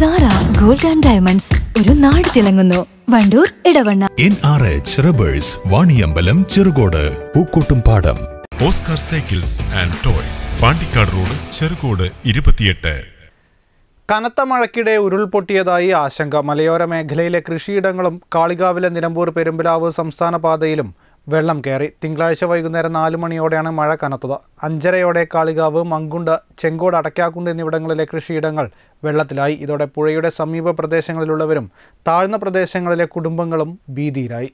Sithara gold and diamonds ഒരു നാട് തിളങ്ങുന്നു Wandoor Edavanna N R H rubbers Vaniyambalam Cherukode Pookkottumpadam Oscar cycles and toys Pandikkad road Cherukode ഇരുപത്തിയെട്ട് കനത്ത മഴയ്ക്കിടെ ഉരുൾപൊട്ടിയതായി ആശങ്ക മലയോര മേഖലയിലെ കൃഷിയിടങ്ങളും കാളികാവിലെ നിലമ്പൂർ പെരുമ്പിലാവ് സംസ്ഥാന പാതയിലും വെള്ളം കയറി തിങ്കളാഴ്ച വൈകുന്നേരം നാല് മണിയോടെയാണ് മഴ കനത്തത് അഞ്ചരയോടെ കാളികാവ് മങ്കുണ്ട് ചെങ്കോട് അടയ്ക്കാക്കുണ്ട് എന്നിവിടങ്ങളിലെ കൃഷിയിടങ്ങൾ വെള്ളത്തിലായി ഇതോടെ പുഴയുടെ സമീപ പ്രദേശങ്ങളിലുള്ളവരും താഴ്ന്ന പ്രദേശങ്ങളിലെ കുടുംബങ്ങളും ഭീതിയിലായി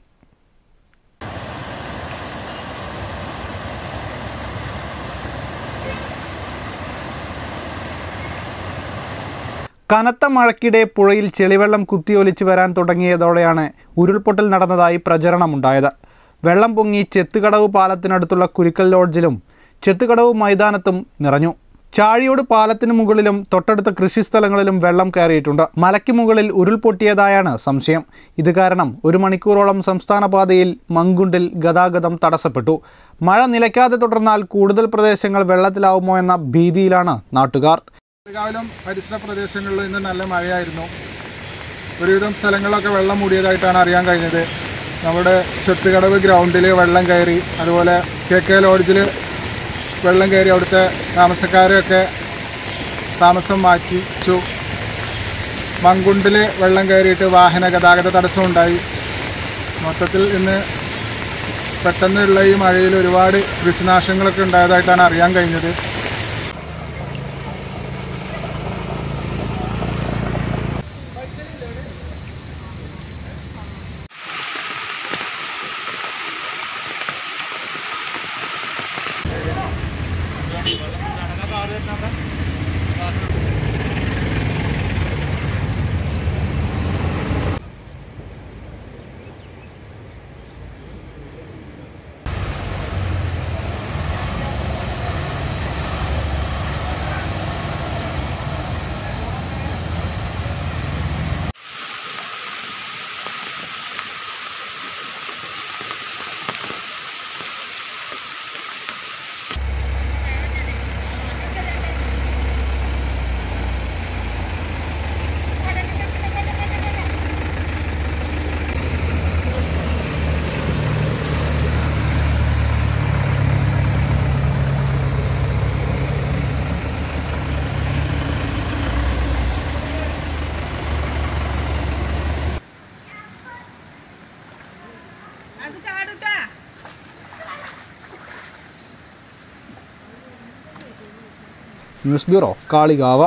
കനത്ത മഴയ്ക്കിടെ പുഴയിൽ ചെളിവെള്ളം കുത്തിയൊലിച്ച് വരാൻ തുടങ്ങിയതോടെയാണ് ഉരുൾപൊട്ടൽ നടന്നതായി പ്രചരണമുണ്ടായത് വെള്ളം പൊങ്ങി ചെത്തുകടവ് പാലത്തിനടുത്തുള്ള കുരിക്കൽ ലോഡ്ജിലും ചെത്തുകടവ് മൈതാനത്തും നിറഞ്ഞു ചാഴിയോട് പാലത്തിന് മുകളിലും തൊട്ടടുത്ത കൃഷിസ്ഥലങ്ങളിലും വെള്ളം കയറിയിട്ടുണ്ട് മലയ്ക്ക് മുകളിൽ ഉരുൾപൊട്ടിയതായാണ് സംശയം ഇത് കാരണം ഒരു മണിക്കൂറോളം സംസ്ഥാന പാതയിൽ മങ്കുണ്ടിൽ ഗതാഗതം തടസ്സപ്പെട്ടു മഴ നിലയ്ക്കാതെ തുടർന്നാൽ കൂടുതൽ പ്രദേശങ്ങൾ വെള്ളത്തിലാവുമോ എന്ന ഭീതിയിലാണ് നാട്ടുകാർ കാവിലും പരിസര പ്രദേശങ്ങളിൽ ഇന്ന് നല്ല മഴയായിരുന്നു ഒരുവിധം സ്ഥലങ്ങളിലൊക്കെ വെള്ളം മൂടിയതായിട്ടാണ് അറിയാൻ കഴിഞ്ഞത് നമ്മുടെ ചെത്തുകടവ് ഗ്രൗണ്ടിൽ വെള്ളം കയറി അതുപോലെ കെ കെ ലോഡ്ജിൽ വെള്ളം കയറി അവിടുത്തെ താമസക്കാരെയൊക്കെ താമസം മാറ്റിച്ചു മങ്കുണ്ടിൽ വെള്ളം കയറിയിട്ട് വാഹന ഗതാഗത തടസ്സം ഉണ്ടായി മൊത്തത്തിൽ ഇന്ന് പെട്ടെന്നുള്ള ഈ മഴയിൽ ഒരുപാട് കൃഷിനാശങ്ങളൊക്കെ ഉണ്ടായതായിട്ടാണ് അറിയാൻ കഴിഞ്ഞത് news bureau Kalikavu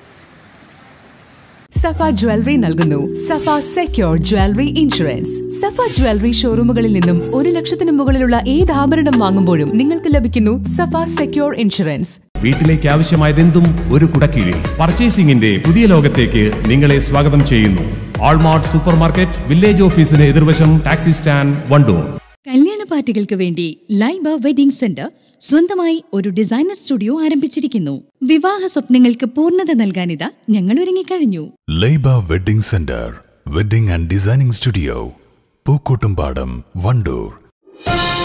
Safa jewellery നൽകുന്നു Safa secure jewellery insurance Safa jewellery ഷോറൂമുകളിൽ നിന്നും ഒരു ലക്ഷത്തിന് മുകളിലുള്ള ഏത് ആഭരണം വാങ്ങുമ്പോഴും നിങ്ങൾക്ക് ലഭിക്കുന്നു സഫ സെക്യൂർ ഇൻഷുറൻസ് വീട്ടിലേക്ക് ആവശ്യമായതെന്തും ഒരു കുടക്കീഴിൽ പർച്ചേസിംഗിന്റെ പുതിയ ലോകത്തേക്ക് നിങ്ങളെ സ്വാഗതം ചെയ്യുന്നു ആൾമാർട്ട് സൂപ്പർ മാർക്കറ്റ് വില്ലേജ് ഓഫീസിന് എതിർവശം ടാക്സി സ്റ്റാൻഡ് വണ്ടൂർ കല്യാണ പാർട്ടികൾക്ക് വേണ്ടി ലൈബ വെഡിംഗ് സെന്റർ സ്വന്തമായി ഒരു ഡിസൈനർ സ്റ്റുഡിയോ ആരംഭിച്ചിരിക്കുന്നു വിവാഹ സ്വപ്നങ്ങൾക്ക് പൂർണ്ണത നൽകാനിതാ ഞങ്ങൾ ഒരുങ്ങിക്കഴിഞ്ഞു Laiba wedding centre wedding and designing studio Pookkottumpadam Wandoor